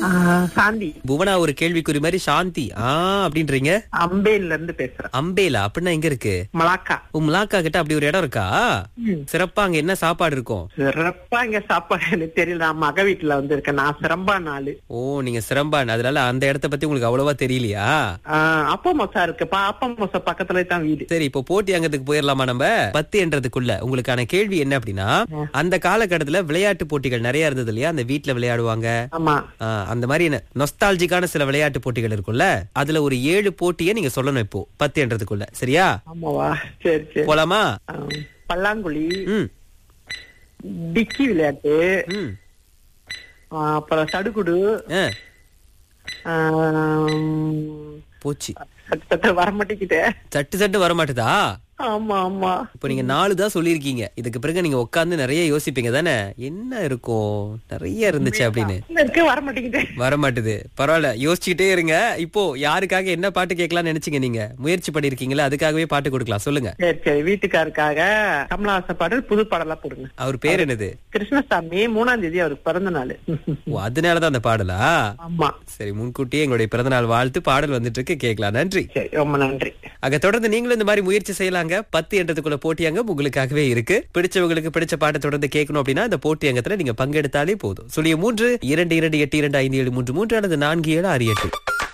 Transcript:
ஆ, சாந்தி புவனா ஒரு கேள்விக்குறி மாதிரி சாந்தி ஆ அப்படின்றீங்க அம்பேல்ல இருந்து பேசுறேன் அம்பேலா அப்படின்னா எங்க இருக்கு மலாக்கா உன் முலாக்கா கிட்ட அப்படி ஒரு இடம் இருக்கா ம். சிறப்பா அங்க என்ன சாப்பாடு இருக்கும் சிறப்பா இங்க சாப்பாடு எனக்கு தெரியல நான் மக வீட்டுல வந்து இருக்கேன் நான் சிறம்பா நாளு ஓ நீங்க சிறம்பான் அதனால அந்த இடத்த பத்தி உங்களுக்கு அவ்வளவா தெரியலையா அப்பா மோசா இருக்குப்பா அப்பா மோசா பக்கத்துல தான் வீடு சரி இப்போ போட்டி அங்கத்துக்கு போயிடலாமா நம்ம பத்து என்றதுக்குள்ள உங்களுக்கான கேள்வி என்ன அப்படின்னா அந்த காலகட்டத்துல விளையாட்டு போட்டிகள் நிறைய இருந்தது இல்லையா அந்த வீட்ல விளையாடுவாங்க ஆமா ஆ, அந்த மாதிரி நொஸ்டாலஜிக்கான சில விளையாட்டு போட்டிகள் இருக்கும்ல அதுல ஒரு ஏழு போட்டியை நீங்க சொல்லணும் இப்போ பத்து என்றதுக்குள்ள சரியா ஆமாவா சரி சரி போலாமா ஆ, பல்லாங்குழி ம் டிக்கி விளையாட்டு ம் ஆ, அப்புறம் சடுகுடு ஆ, ஆ, போச்சு சட்டு சட்டு வர மாட்டேங்கிட்டே சட்டு சட்டு வர மாட்டுதா ஆமா ஆமா இப்போ நீங்க நாலு தான் சொல்லியிருக்கீங்க இதுக்கு பிறகு நீங்க உட்கார்ந்து நிறைய யோசிப்பீங்க தானே என்ன இருக்கும் நிறைய இருந்துச்சு அப்படின்னு இல்ல இருக்கு வர மாட்டேங்குதே வர மாட்டுது பரவாயில்ல யோசிச்சுக்கிட்டே இருங்க இப்போ யாருக்காக என்ன பாட்டு கேட்கலாம்னு நினைச்சீங்க நீங்க முயற்சி பண்ணிருக்கீங்களா அதுக்காகவே பாட்டு கொடுக்கலாம் சொல்லுங்க சரி சரி வீட்டுக்காருக்காக கமலஹாசன் பாடல் புது பாடலா போடுங்க அவர் பேர் என்னது கிருஷ்ணசாமி மூணாம் தேதி அவருக்கு பிறந்த நாள் ஓ அதனாலதான் அந்த பாடலா ஆமா சரி முன்கூட்டியே எங்களுடைய பிறந்தநாள் வாழ்த்து பாடல் வந்துட்டு இருக்கு கேட்கலாம் நன்றி சரி ரொம்ப நன்றி அங்க தொடர்ந்து நீங்களும் இந்த மாதிரி முயற்சி செய்யலாங்க பத்து என்றதுக்குள்ள போட்டியங்க உங்களுக்காகவே இருக்கு பிடிச்சவங்களுக்கு பிடிச்ச பாட்டை தொடர்ந்து கேட்கணும் அப்படின்னா இந்த போட்டி அங்கத்துல நீங்க பங்கெடுத்தாலே போதும் சுழிய மூன்று இரண்டு இரண்டு எட்டு இரண்டு ஐந்து ஏழு மூன்று மூன்று அல்லது நான்கு ஏழு ஆறு எட்டு